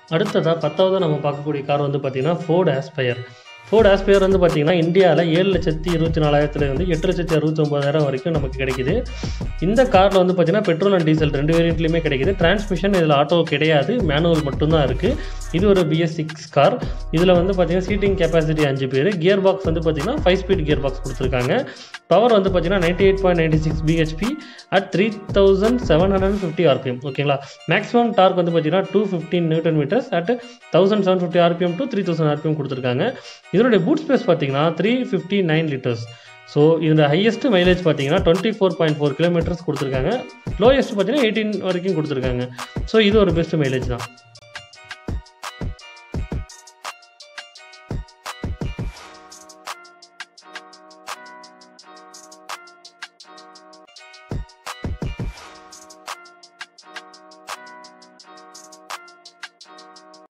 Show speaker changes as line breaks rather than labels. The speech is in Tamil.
அடுத்ததாக பத்தாவது நம்ம பார்க்கக்கூடிய கார் வந்து பார்த்தீங்கன்னா ஃபோர்டு ஆஸ்பயர் ஃபோர்டு ஆஸ்பயர் வந்து பார்த்தீங்கன்னா இந்தியாவில் ஏழு லட்சத்தி இருபத்தி நாலாயிரத்துல இருந்து எட்டு லட்சத்தி அறுபத்தி ஒம்பதாயிரம் வரைக்கும் நமக்கு கிடைக்குது இந்த காரில் வந்து பார்த்தீங்கன்னா பெட்ரோல் அண்ட் டீசல் ரெண்டு வேரியண்ட்லையுமே கிடைக்குது டிரான்ஸ்மிஷன் இதில் ஆட்டோ கிடையாது மேனுவல் மட்டும்தான் இருக்குது இது ஒரு பிஎஸ் சிக்ஸ் கார் இதில் வந்து பார்த்தீங்கன்னா சீட்டிங் கெப்பாசிட்டி அஞ்சு பேர் கியர் பாக்ஸ் வந்து பார்த்தீங்கன்னா ஃபைவ் ஸ்பீட் கியர் பாக்ஸ் கொடுத்துருக்காங்க பவர் வந்து பார்த்தீங்கன்னா ninety eight point ninety six BHP at three thousand seven hundred fifty RPM ஓகேங்களா மேக்ஸிமம் டார்க் வந்து பார்த்தீங்கன்னா two fifteen newton metres at thousand seven fifty RPM to three thousand RPM கொடுத்துருக்காங்க இதனுடைய பூட் ஸ்பேஸ் பார்த்தீங்கன்னா three fifty nine litres so இதோட ஹையஸ்ட் மைலேஜ் பார்த்தீங்கன்னா twenty four point four kilometres கொடுத்துருக்காங்க லோயஸ்ட் பார்த்தீங்கன்னா எயிட்டீன் வரைக்கும் கொடுத்துருக்காங்க ஸோ இது ஒரு பெஸ்ட் மைலேஜ் தான்